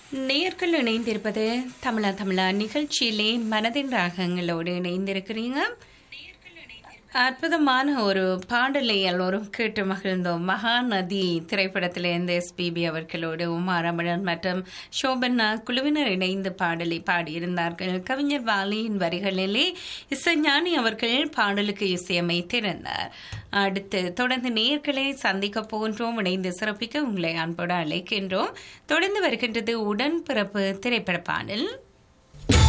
நேயர்கள் இணைந்திருப்பது தமிழா தமிழா நிகழ்ச்சியிலே மனதின் ராகங்களோடு இணைந்திருக்கிறீங்க அற்புதமான ஒரு பாடலை எல்லோரும் கேட்டு மகிழ்ந்தோம் மகாநதி திரைப்படத்திலிருந்து எஸ்பிபி அவர்களோடு உமா ரமணன் மற்றும் சோபன்னா குழுவினர் இணைந்து பாடலை பாடியிருந்தார்கள் கவிஞர் வாலியின் வரிகளிலே இசைஞானி அவர்கள் பாடலுக்கு இசையமைத்திருந்தார் அடுத்து தொடர்ந்து நேர்களை சந்திக்க போன்றோம் இணைந்து சிறப்பிக்க உங்களை அன்போடு அழைக்கின்றோம் தொடர்ந்து வருகின்றது உடன்பிறப்பு திரைப்பட பாடல்